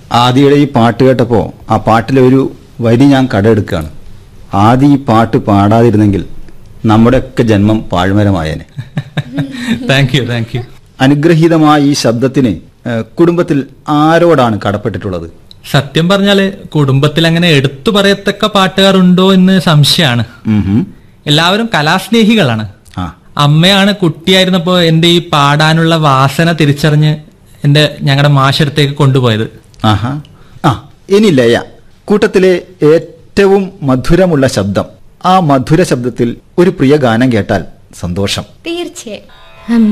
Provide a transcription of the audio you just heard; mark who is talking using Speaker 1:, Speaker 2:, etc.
Speaker 1: ആദിയുടെ ഈ പാട്ട് കേട്ടപ്പോൾ ആ പാട്ടിലെ ഒരു വരി ഞാൻ കടമെടുക്കുകയാണ് ആദി ഈ പാട്ട് പാടാതിരുന്നെങ്കിൽ നമ്മുടെയൊക്കെ ജന്മം പാഴ്മരമായേനെ
Speaker 2: താങ്ക് യു താങ്ക് യു
Speaker 1: അനുഗ്രഹീതമായ ഈ ശബ്ദത്തിന് ഏഹ്, കുടുംബത്തിൽ ആരോടാണ് കടപ്പെട്ടിട്ടുള്ളത്
Speaker 2: സത്യം പറഞ്ഞാല് കുടുംബത്തിൽ അങ്ങനെ എടുത്തു പറയത്തക്ക പാട്ടുകാരുണ്ടോ എന്ന് സംശയമാണ്
Speaker 1: ഉം ഹും.
Speaker 2: എല്ലാവരും കലാസ്നേഹികളാണ്
Speaker 1: ആ
Speaker 2: അമ്മയാണ് കുട്ടിയായിരുന്നപ്പോ എന്റെ ഈ പാടാനുള്ള വാസന തിരിച്ചറിഞ്ഞ് എന്റെ ഞങ്ങളുടെ മാഷടുത്തേക്ക് കൊണ്ടുപോയത്
Speaker 1: ആഹാ ആ ഇനി ലയ കൂട്ടത്തിലെ ഏറ്റവും മധുരമുള്ള ശബ്ദം ആ മധുര ശബ്ദത്തിൽ ഒരു പ്രിയ ഗാനം കേട്ടാൽ സന്തോഷം
Speaker 3: തീർച്ചയായും